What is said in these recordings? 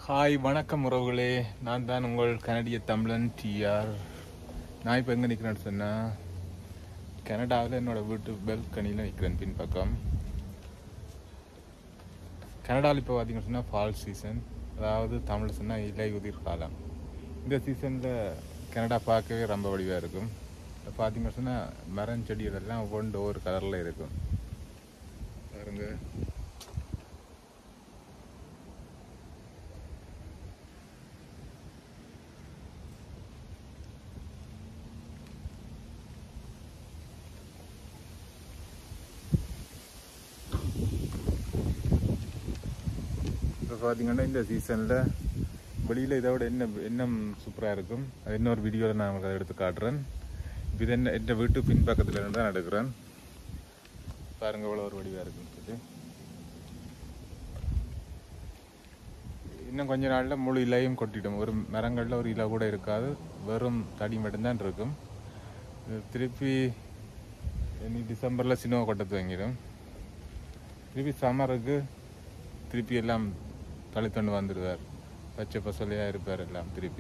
Hi வணக்கம் உறவுகளே நான் தான் உங்கள் கனடிய தமிழன் டிஆர் நான் இப்போ எங்கே நிற்கிறேன்னு சொன்னால் கனடாவில் என்னோட வீட்டு பெல்கனியில் நிற்கிறேன் பின்பக்கம் கனடாவில் இப்போ பார்த்தீங்கன்னு சொன்னால் ஃபால் சீசன் அதாவது தமிழ் சொன்னால் இலை உதிர் காலம் இந்த சீசனில் கனடா பார்க்கவே ரொம்ப வடிவாக இருக்கும் பார்த்தீங்கன்னு சொன்னால் மரம் செடிகள் எல்லாம் ஒவ்வொன்று ஒவ்வொரு கலரில் இருக்கும் பாருங்க இப்போ பார்த்தீங்கன்னா இந்த சீசனில் வெளியில் இதை விட என்ன இன்னும் சூப்பராக இருக்கும் அது இன்னொரு வீடியோவில் நான் உங்களுக்கு அதை எடுத்து காட்டுறேன் இப்போ இது என்ன என் வீட்டு பின்பக்கத்தில் இருந்து தான் எடுக்கிறேன் பாருங்க எவ்வளோ ஒரு வடிவாக இருக்குன்னு சொல்லி இன்னும் கொஞ்ச நாளில் முழு இலையும் கொட்டிடும் ஒரு மரங்களில் ஒரு இலை கூட இருக்காது வெறும் தடி மட்டும்தான் இருக்கும் இது திருப்பி இனி டிசம்பரில் சினிமா கொட்ட துவங்கிடும் திருப்பி சம்மருக்கு திருப்பி எல்லாம் தளித்தொண்டு வந்துடுவார் பச்சை பசலையாக இருப்பார் எல்லாம் திருப்பி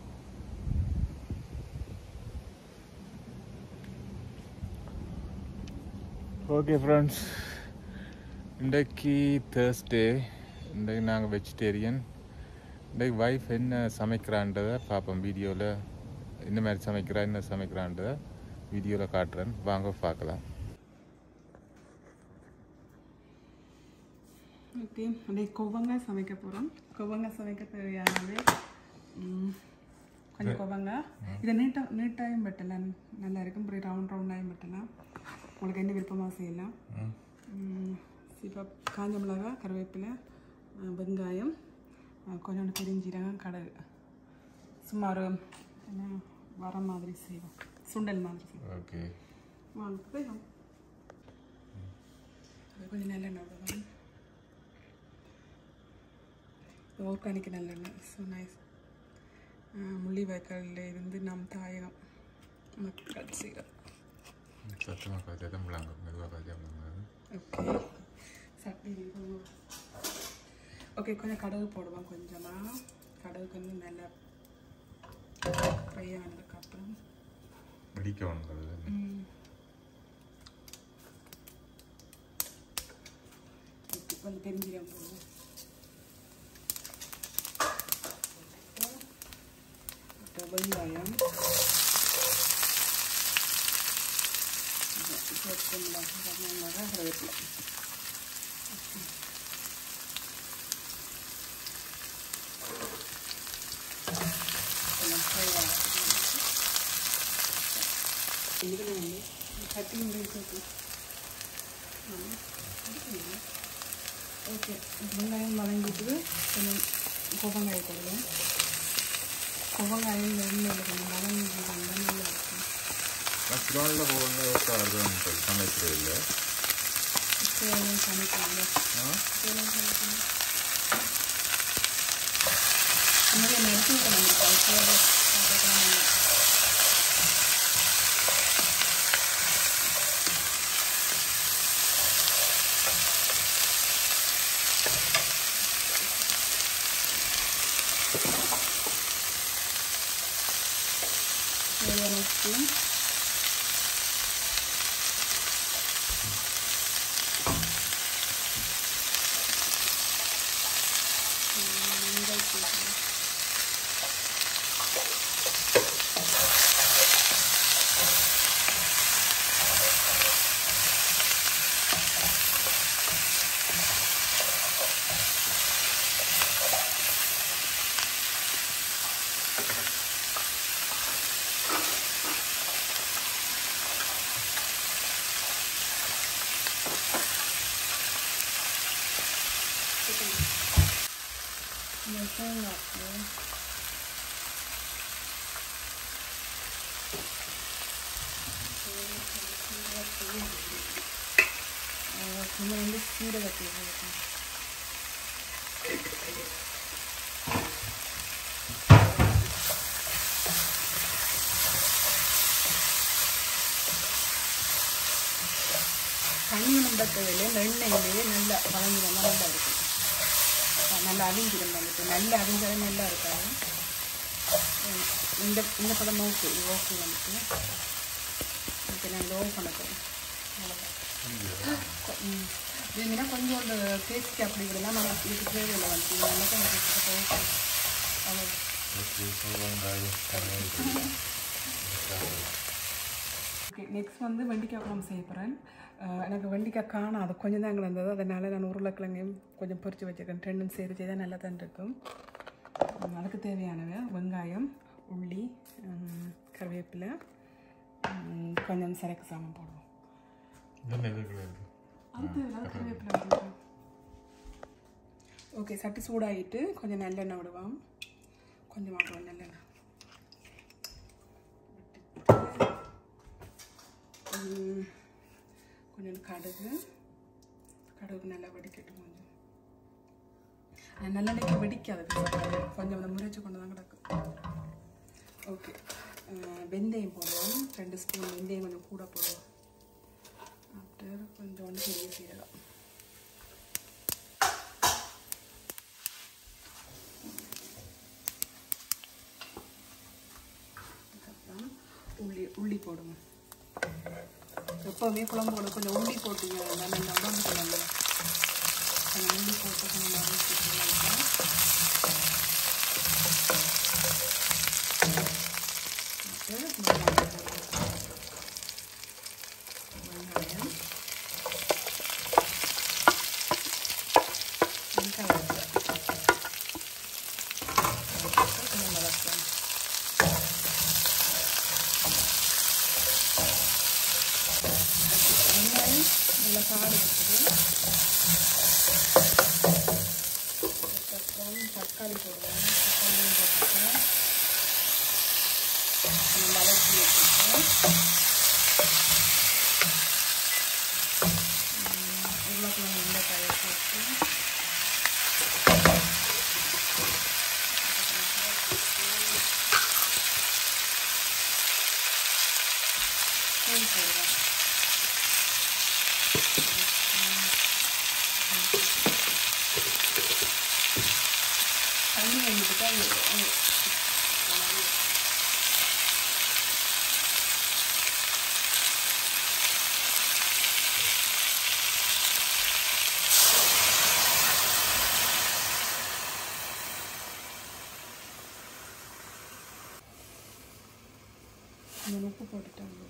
ஓகே ஃப்ரெண்ட்ஸ் இன்றைக்கு தேர்ஸ்டே இன்றைக்கு நாங்கள் வெஜிடேரியன் இன்றைக்கு வைஃப் என்ன சமைக்கிறான்றதை பார்ப்போம் வீடியோவில் என்ன மாதிரி சமைக்கிறா என்ன சமைக்கிறான்றதை வீடியோவில் காட்டுறேன் வாங்க பார்க்கலாம் ஓகே அப்படியே கொவங்க சமைக்க போகிறோம் கொவங்க சமைக்க தேவையானது ம், கொஞ்சம் கொவங்க இதை நீட்டாக நீட்டாயும் வெட்டலாம் நல்லா இருக்கும் இப்படி ரவுண்ட் ரவுண்டாயும் வெட்டலாம் உங்களுக்கு என்ன விருப்பமாக செய்யலாம் ம், இப்போ காஞ்ச மிளகா கருவேப்பிலை அஹ், வெங்காயம் அஹ், கொஞ்சோண்டு பெருஞ்சீரகம் கடல் சும்மா ஒரு என்ன வர மாதிரி செய்வோம் சுண்டல் மாதிரி செய்வோம் ஓகே வாங்க போயிடும் அது கொஞ்சம் நல்லெண்ணெய் விடுவோம் ஆர்கானிக் நல்லெண்ணெய் ஸோ நைஸ் முள்ளிவாய்க்காலில் இருந்து நம் தாயகம் மக்கள் செய்கிறோம் சத்தமாக காய்ச்சா தான் பிள்ளாங்க மெதுவாக காய்ச்சா பிள்ளாங்க ஓகே சட்னி ஓகே கொஞ்சம் கடுகு போடுவோம் கொஞ்சமாக கடுகு கொஞ்சம் நல்லா ஃப்ரை ஆனதுக்கப்புறம் வெடிக்கணும் அது ம். ஓகே, கொஞ்சம் பெருஞ்சீரகம் போடுவோம் அப்புறம் வெங்காயம் மிளகா கருவேப்பிலை கொஞ்சம் ஃப்ரை ஆகும் இதில் வந்து கட்டி முடிச்சு ஓகே வெங்காயம் வதங்கிட்டு கொஞ்சம் கொவங்காய் போடுவேன் கொவங்காயம் எண்ணெயில் கொஞ்சம் வதங்கி வந்தால் நல்லா இருக்கும் மற்றொன்றில் போவாங்க வருதுன்னு சொல்லி சமைக்கிறது இல்லை சேலம் சமைக்கலாம்ல ஆ சேலம் சமைக்கலாம் நிறைய நெருக்கி கிளம்பிட்டோம் சேலம் சாப்பிடலாம் தேவையான உப்பு மஞ்சள் தூள் இந்த தேங்காய் பூ. அஹ் கொஞ்சம் வந்து சீரகத்தை போட்டுக்கணும். தண்ணி நம்ம தேவையில்லை இந்த எண்ணெயிலேயே நல்லா வதங்கி வந்தால் நல்லா இருக்கும் நல்லா அவிஞ்சிடும் வந்துட்டு நல்லா அவிஞ்சாலும் நல்லா இருக்காது உம், இந்த இந்த படம் ஓகே இது ஓகே வந்துட்டு ஓகே நான் லோ பண்ண போகிறேன் இதுனா கொஞ்சம் அந்த டேஸ்ட் அப்படி விடலாம் நம்ம இதுக்கு தேவையில்லை வந்துட்டு இது நல்லா தான் எனக்கு ஓகே அவ்வளோ ஓகே நெக்ஸ்ட் வந்து வெண்டிக்காய் குழம்பு செய்ய போகிறேன் எனக்கு வெண்டிக்காய் காணும் அது கொஞ்சம் தான் இருந்தது அதனால் நான் உருளைக்கிழங்கையும் கொஞ்சம் பொரிச்சு வச்சுருக்கேன் ரெண்டும் சேர்த்து செய்தால் நல்லா தான் இருக்கும் உம், அதுக்கு தேவையானவை வெங்காயம் உள்ளி உம், கருவேப்பிலை உம், கொஞ்சம் சரக்கு சாமான் போடுவோம் அது கருவேப்பிலை போடுவோம் ஓகே சட்டி சூடாகிட்டு கொஞ்சம் நல்லெண்ணெய் விடுவோம் கொஞ்சம் விடுவோம் நல்லெண்ணெய் உம், கொஞ்சம் கடுகு கடுகு நல்லா வெடிக்கட்டும் கொஞ்சம் அஹ் நல்லெண்ணெய்க்கு வெடிக்காது கொஞ்சம் அந்த முறைச்சு கொண்டு தான் கிடக்கும் ஓகே வெந்தயம் போடுவோம் ரெண்டு ஸ்பூன் வெந்தயம் கொஞ்சம் கூட போடுவோம் ஆஃப்டர் கொஞ்சோண்டு பெரிய சீரகம் அதுக்கப்புறம் உள்ளி உள்ளி போடுவோம் எப்போவுமே குழம்பு போட கொஞ்சம் உள்ளி போட்டீங்க நல்லா இந்த உடம்புக்கு நல்லது கொஞ்சம் உள்ளி போட்டு கொஞ்சம் நல்லா வச்சுக்கலாம் வெங்காயம் வெங்காயம் கொஞ்சம் வதக்கலாம் வெங்காயம் நல்லா காடு இருக்குது அதுக்கப்புறம் தக்காளி போடுவேன் தக்காளியும் போட்டுருக்கேன் நம்ம வதக்கி வச்சுருக்கேன் உருளைக்கிழங்கு வெண்டைக்காயை போட்டு பூண்டு போடுவேன் தண்ணி வந்துட்டு அது அது- கொஞ்சம் உப்பு போட்டுட்டாங்க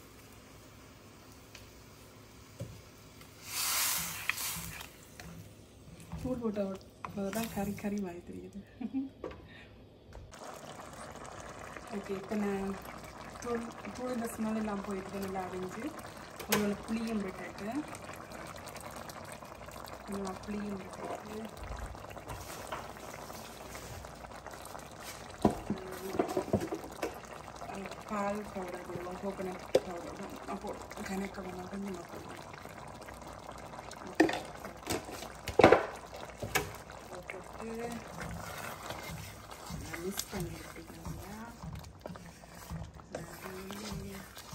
தூள் போட்ட தான் கறி கறி மாதிரி தெரியுது ஓகே இப்போ நான் தூள் தூள் இந்த ஸ்மெல் எல்லாம் போயிட்டு நல்லா அரைஞ்சு கொஞ்சம் புளியும் விட்டுட்டு கொஞ்சம் புளியும் விட்டுட்டு உம், பால் பவுடர் போடுவோம் கோகோனட் பவுடர் தான் போடுவோம் கணக்கு வேணாம் கொஞ்சமாக போடுவோம் போட்டுட்டு மிக்ஸ் பண்ணி எடுத்துக்கோங்க நிறைய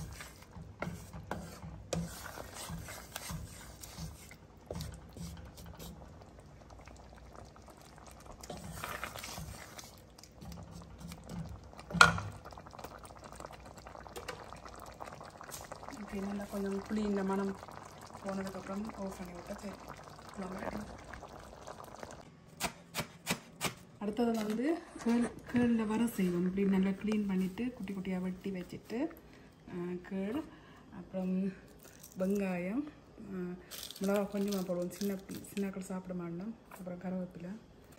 ஓகே நல்லா கொஞ்சம் புளி இந்த மனம் போனதுக்கப்புறம் ஆஃப் பண்ணி விட்டா சரி குழம்பு ready. அடுத்தது வந்து கேள் கேளில் வர செய்வோம் இப்படி நல்லா க்ளீன் பண்ணிவிட்டு குட்டி குட்டியாக வெட்டி வச்சுட்டு அஹ், கேள் அப்புறம் வெங்காயம் அஹ், மிளகா கொஞ்சமாக போடுவோம் சின்ன பி- சின்னாக்கள் சாப்பிட மாட்டோம் அப்புறம் கருவேப்பிலை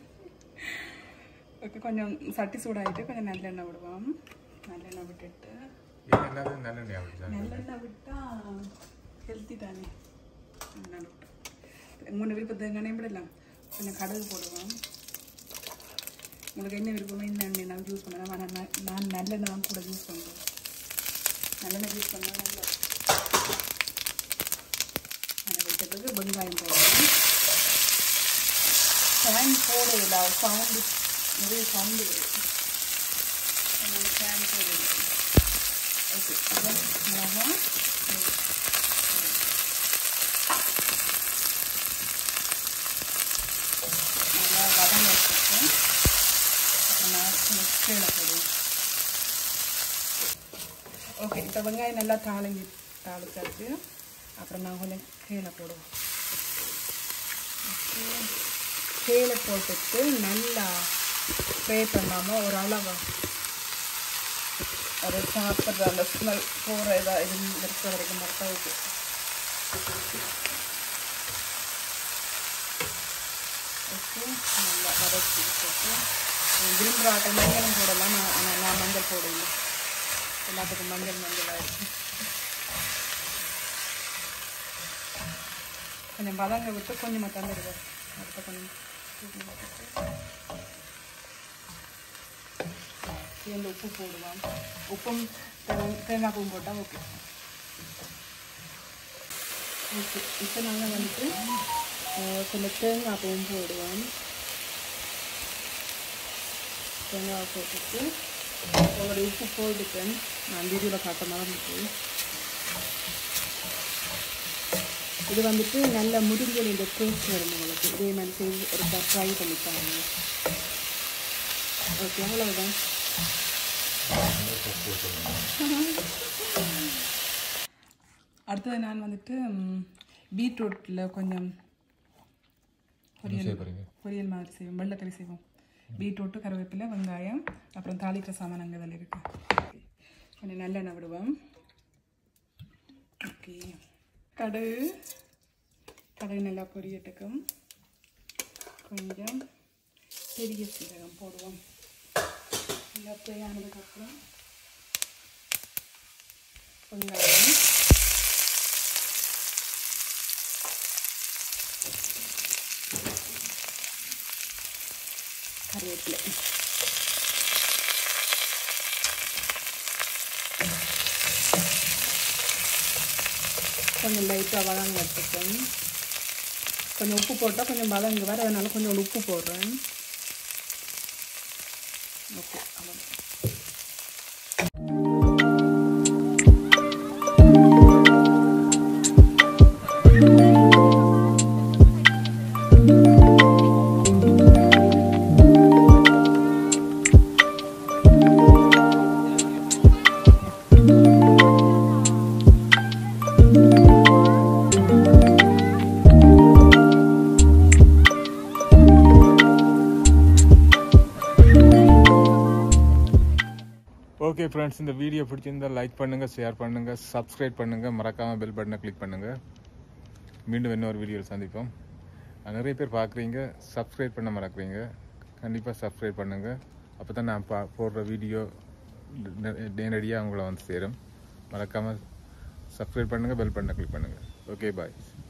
ஓகே கொஞ்சம் சட்டி சூடாகிட்டு கொஞ்சம் நல்லெண்ணெய் விடுவோம் நல்லெண்ணெய் விட்டுட்டு நல்லெண்ணெய் விட்டால் ஹெல்த்தி தானே நல்லெண்ணெய் விட்டா மூணு விருப்பம் தேங்காய் விடலாம் கொஞ்சம் கடுகு போடுவோம் உங்களுக்கு என்ன விருப்பமோ இந்த எண்ணெய் நான் யூஸ் பண்ணலாம் ஆனால் நான் நான் நல்லெண்ணெய் தான் கூட யூஸ் பண்ணுறேன் நல்லெண்ணெய் யூஸ் பண்ணால் நல்லா அதை வைக்கிறதுக்கு வெங்காயம் போடுவோம் ஃபேன் போடுறதில்ல சவுண்டு நிறைய சவுண்டு வருது அதனால ஃபேன் போடுறது ஓகே அப்புறம் மிளகா நல்லா நல்லா வதங்க வச்சுருக்கேன் அப்புறம் நான் கொஞ்சம் கீழே போடுவேன் ஓகே இப்போ வெங்காயம் நல்லா தாளிஞ்சி தாளிச்சாச்சு அப்புறம் நான் கொஞ்சம் கீழே போடுவேன் ஓகே கீழே போட்டுட்டு நல்லா ஸ்ப்ரே பண்ணாமல் ஒரு அளவு அது சாப்பிட்ற அந்த ஸ்மெல் போகிற இதாக இது இருக்கிற வரைக்கும் மட்டும் ஓகே ஓகே நல்லா வதக்கி வச்சுட்டு விரும்புகிற ஆட்டை மஞ்சளும் போடலாம் நான் ஆனால் நான் மஞ்சள் போடல எல்லாத்துக்கும் மஞ்சள் மஞ்சள் ஆயிடுச்சு கொஞ்சம் வதங்க விட்டு கொஞ்சமாக தந்துடுவேன் அடுத்த கொஞ்சம் தூக்கி விட்டுட்டு சேர்ந்து உப்பு போடுவான் உப்பும் தே- தேங்காய் பூவும் போட்டால் ஓகே ஓகே இப்போ நாங்கள் வந்துட்டு அஹ், கொஞ்சம் தேங்காய் பூவும் போடுவோம் தேங்காய் போட்டுட்டு உங்களுடைய உப்பு போட்டுட்டேன் நான் வீடியோவில் காட்ட மறந்துட்டு இது வந்துட்டு நல்ல முருங்கல் இந்த டேஸ்ட் வரும் உங்களுக்கு இதே மாதிரி செய்து ஒரு ட்ரை பண்ணிப்பாங்க ஓகே அவ்வளவுதான் அடுத்தது நான் வந்துட்டு பீட்ரூட்டில் கொஞ்சம் பொரியல் செய்ய போறீங்க? பொரியல் மாதிரி செய்வோம் வெள்ளைக்கறி செய்வோம் பீட்ரூட்டு கருவேப்பிலை வெங்காயம் அப்புறம் தாளிக்கிற சாமான் அங்கே இதில் இருக்கு கொஞ்சம் நல்லெண்ணெய் விடுவோம் ஓகே கடுகு கடுகு நல்லா பொரியட்டுக்கும் கொஞ்சம் பெரிய சீரகம் போடுவோம் நல்லா தேயானதுக்கப்புறம் வெங்காயம் கருவேப்பிலை கொஞ்சம் லைட்டாக வதங்க வச்சுக்கோங்க கொஞ்சம் உப்பு போட்டால் கொஞ்சம் வதங்க வர அதனால கொஞ்சம் உப்பு போடுறேன் ஓகே அவ்வளோ ஓகே ஃப்ரெண்ட்ஸ் இந்த வீடியோ பிடிச்சிருந்தா லைக் பண்ணுங்கள் ஷேர் பண்ணுங்கள் சப்ஸ்கிரைப் பண்ணுங்கள் மறக்காமல் பெல் பட்டனை கிளிக் பண்ணுங்கள் மீண்டும் இன்னொரு வீடியோவில் சந்திப்போம் அஹ் நிறைய பேர் பார்க்குறீங்க சப்ஸ்கிரைப் பண்ண மறக்கிறீங்க கண்டிப்பாக சப்ஸ்கிரைப் பண்ணுங்கள் அப்போ தான் நான் பா போடுற வீடியோ நேரடியாக உங்களை வந்து சேரும் மறக்காமல் சப்ஸ்கிரைப் பண்ணுங்கள் பெல் பட்டனை கிளிக் பண்ணுங்கள் ஓகே பாய்